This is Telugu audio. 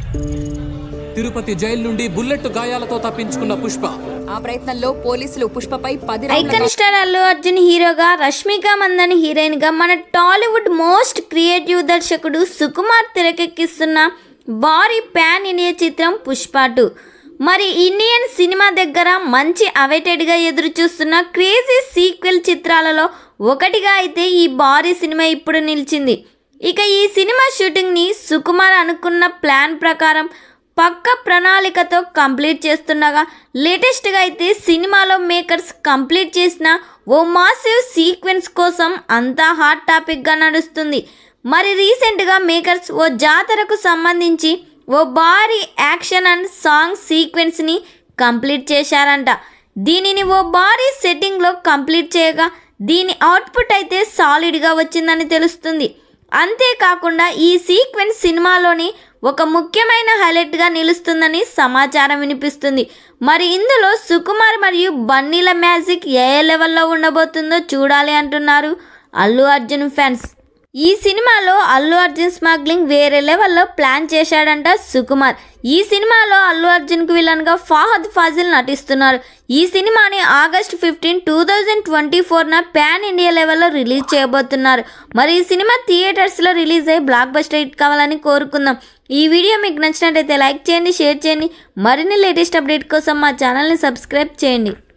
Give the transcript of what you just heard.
తిరుపతి జైలు నుండి బుల్లెట్ గాయాలతో తప్పించుకున్న పుష్ప ఆ ప్రయత్నంలో పోలీసులు పుష్పపై పది రౌండ్ల ఐకన్ స్టార్ అల్లు అర్జున్ హీరోగా రష్మిక మందని హీరోయిన్ గా మన టాలీవుడ్ మోస్ట్ క్రియేటివ్ దర్శకుడు సుకుమార్ తెరకెక్కిస్తున్న భారీ ప్యాన్ ఇండియా చిత్రం పుష్ప టూ మరి ఇండియన్ సినిమా దగ్గర మంచి అవైటెడ్గా ఎదురు చూస్తున్న క్రేజీ సీక్వెల్ చిత్రాలలో ఒకటిగా అయితే ఈ భారీ సినిమా ఇప్పుడు నిలిచింది ఇక ఈ సినిమా షూటింగ్ని సుకుమార్ అనుకున్న ప్లాన్ ప్రకారం పక్క ప్రణాళికతో కంప్లీట్ చేస్తుండగా లేటెస్ట్గా అయితే సినిమాలో మేకర్స్ కంప్లీట్ చేసిన ఓ మాసివ్ సీక్వెన్స్ కోసం అంతా హాట్ టాపిక్గా నడుస్తుంది మరి రీసెంట్గా మేకర్స్ ఓ జాతరకు సంబంధించి ఓ భారీ యాక్షన్ అండ్ సాంగ్ సీక్వెన్స్ని కంప్లీట్ చేశారంట దీనిని ఓ భారీ సెట్టింగ్లో కంప్లీట్ చేయగా దీని అవుట్పుట్ అయితే సాలిడ్గా వచ్చిందని తెలుస్తుంది అంతేకాకుండా ఈ సీక్వెన్స్ సినిమాలోని ఒక ముఖ్యమైన హైలైట్గా నిలుస్తుందని సమాచారం వినిపిస్తుంది మరి ఇందులో సుకుమార్ మరియు బన్నీల మ్యాజిక్ ఏ లెవెల్లో ఉండబోతుందో చూడాలి అంటున్నారు అల్లు అర్జున్ ఫ్యాన్స్ ఈ సినిమాలో అల్లు అర్జున్ స్మగ్లింగ్ వేరే లెవెల్లో ప్లాన్ చేశాడంట సుకుమార్ ఈ సినిమాలో అల్లు అర్జున్కు విలన్గా ఫాహద్ ఫాజిల్ నటిస్తున్నారు ఈ సినిమాని August fifteen two thousand twenty ఫోర్న ప్యాన్ ఇండియా లెవెల్లో రిలీజ్ చేయబోతున్నారు మరి ఈ సినిమా థియేటర్స్లో రిలీజ్ అయ్యి బ్లాక్ బస్టర్ హిట్ కావాలని కోరుకుందాం ఈ వీడియో మీకు నచ్చినట్టయితే లైక్ చేయండి షేర్ చేయండి మరిన్ని లేటెస్ట్ అప్డేట్ కోసం మా ఛానల్ని సబ్స్క్రైబ్ చేయండి